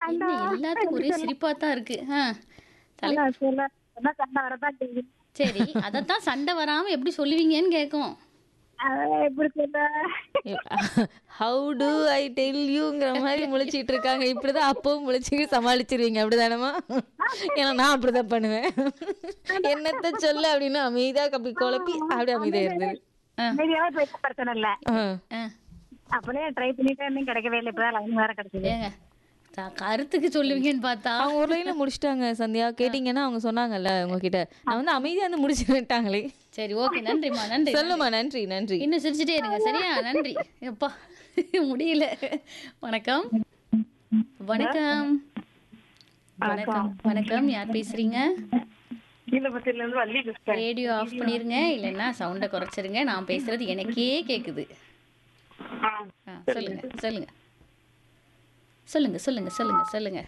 என்ன எல்லாத்துக்கும் ஒரே சிரிப்பா தான் இருக்கு ஆ தலை சொல்ல சொல்ல சொன்னா சண்டை வரதான் செய்யுது சரி அதைத்தான் சண்டை வராம எப்படி சொல்லுவீங்கன்னு கேட்கும் அஹ் எப்படி சொல்ல ஹவு டு ஐ டெல் யூங்கிற மாதிரி முழிச்சிட்டு இருக்காங்க இப்படிதான் அப்பவும் முழிச்சு சமாளிச்சிருவீங்க அப்படிதானமா ஏன்னா நான் அப்படிதான் பண்ணுவேன் என்னத்த சொல்ல அப்படின்னா அமைதியா அப்படி குழப்பி அப்படி அமைதியா இருந்தது மீடியாவே போய் பிரச்சனை இல்ல ஆ. ஆ, அப்படியே ட்ரை பண்ணிட்டே இருந்தும் கிடைக்கவே இல்லை இப்பதான் லைன் வேற கிடைச்சது ஏங்க த- கருத்துக்கு சொல்லுவீங்கன்னு பார்த்தா அவங்க ஒரு லைன்ல முடிச்சிட்டாங்க சந்தியா கேட்டீங்கன்னா அவங்க சொன்னாங்கல்ல உங்ககிட்ட நான் வந்து அமைதியா வந்து முடிச்சுட்டாங்களே சரி ஓகே நன்றிம்மா நன்றி சொல்லுமா நன்றி நன்றி இன்னும் சிரிச்சிட்டே இருங்க சரியா நன்றி எப்பா முடியல வணக்கம் வணக்கம் வணக்கம் வணக்கம் யார் பேசுறீங்க கீழபத்தில இருந்து வள்ளி பேசுறேன் ரேடியோ ஆஃப் பண்ணிருங்க இல்லைன்னா சவுண்டை குறைச்சிருங்க நான் பேசுறது எனக்கே கேக்குது ஆ, சொல்லுங்க சொல்லுங்க சொல்லுங்க சொல்லுங்க சொல்லுங்க சொல்லுங்க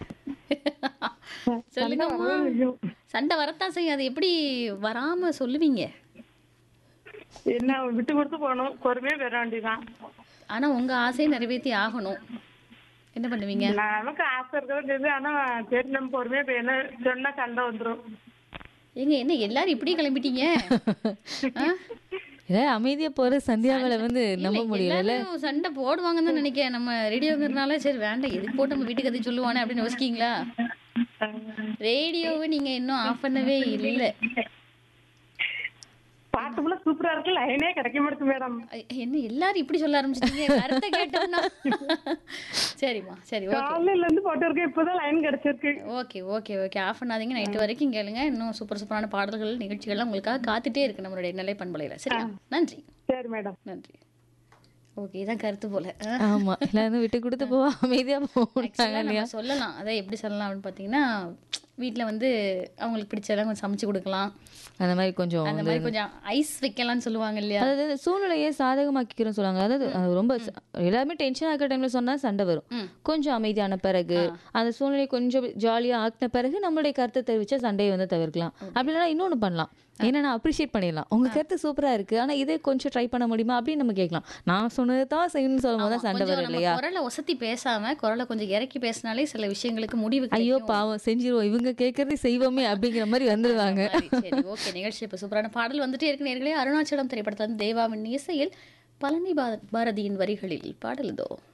சொல்லுங்கம்மா சண்டை வரத்தான் செய்யும் அது எப்படி வராம சொல்லுவீங்க என்ன விட்டு கொடுத்து போகணும் பொறுமையா பெற வேண்டியதான் ஆனா உங்க ஆசையை நிறைவேற்றி ஆகணும் என்ன பண்ணுவீங்க நமக்கு ஆசை இருக்கிறது ஆனா சரி நம்ம பொறுமையா போயணும் சொன்னா சண்டை வந்துரும் ஏங்க என்ன எல்லாரும் இப்படி கிளம்பிட்டீங்க ஆ? ஏ அமைதியா போற சந்தியாவில வந்து நம்ப இல்ல, முடியல எல்லாரும் சண்டை போடுவாங்கன்னு தான் நினைக்கிறேன் நம்ம ரேடியோங்கிறதுனால சரி வேண்டாம் எதுக்கு போட்டு நம்ம வீட்டுக்கு கதை சொல்லுவானே அப்படின்னு யோசிக்கீங்களா ரேடியோவை நீங்க இன்னும் ஆஃப் பண்ணவே இல்லை பாட்டுக்குள்ள சூப்பரா இருக்கு லைனே கிடைக்க மாட்டேங்குது மேடம் ஐ- என்ன எல்லாரும் இப்படி சொல்ல ஆரம்பிச்சிட்டீங்க கருத்தை கேட்டோம்னா சரிம்மா சரி ஓகே காலையில இருந்து போட்டு இருக்கேன் இப்பதான் லைன் கிடைச்சிருக்கு ஓகே ஓகே ஓகே ஆஃப் பண்ணாதீங்க நைட்டு வரைக்கும் கேளுங்க இன்னும் சூப்பர் சூப்பரான பாடல்கள் நிகழ்ச்சிகள்லாம் உங்களுக்காக காத்துட்டே இருக்கு நம்மளுடைய நிலை பண்பலையில் சரியா நன்றி சரி மேடம் நன்றி ஓகே இதான் கருத்து போல ஆ. ஆமா எல்லாரும் விட்டு கொடுத்து போவா அமைதியா போட்டாங்க Actually, இல்லையா நம்ம சொல்லலாம் அதை எப்படி சொல்லலாம் அப்படின்னு பார்த்தீங்கன்னா வீட்டில் வந்து அவங்களுக்கு பிடிச்சதெல்லாம் கொஞ்சம் சமைச்சு கொடுக்கலாம் அந்த மாதிரி கொஞ்சம் அந்த மாதிரி கொஞ்சம் ஐஸ் வைக்கலாம்னு சொல்லுவாங்க இல்லையா அதாவது சூழ்நிலையை சாதகமாக்கிக்கிறோம் சொல்லுவாங்க அதாவது அது ரொம்ப ச- எல்லாருமே டென்ஷன் ஆகிற டைம்ல சொன்னா சண்டை வரும் ம். கொஞ்சம் அமைதியான பிறகு அந்த சூழ்நிலை கொஞ்சம் ஜாலியா ஆக்கின பிறகு நம்மளுடைய கருத்தை தெரிவிச்சா சண்டையை வந்து தவிர்க்கலாம் அப்படி இல்லைன்னா இன்னொன்னு பண்ணலாம் என்னன்னா அப்ரிஷியேட் பண்ணிடலாம் உங்க கருத்து சூப்பரா இருக்கு ஆனா இதே கொஞ்சம் ட்ரை பண்ண முடியுமா அப்படின்னு நம்ம கேட்கலாம் நான் சொன்னது தான் செய்யணும்னு சொல்லும் போது தான் சண்டை கொஞ்சம் வரும் நம்ம இல்லையா குரலை ஒசத்தி பேசாம குரலை கொஞ்சம் இறக்கி பேசினாலே சில விஷயங்களுக்கு முடிவு ஐயோ கிடைக்கும். பாவம் செஞ்சிருவோம் இவங்க கேட்கறது செய்வோமே அப்படிங்கிற மாதிரி வந்துருவாங்க சரி, சரி ஓகே நிகழ்ச்சி இப்போ சூப்பரான பாடல் வந்துட்டே இருக்கு நேர்களே அருணாச்சலம் திரைப்படத்தில் தேவாவின் இசையில் பழனி பா- பாரதியின் வரிகளில் பாடல் இதோ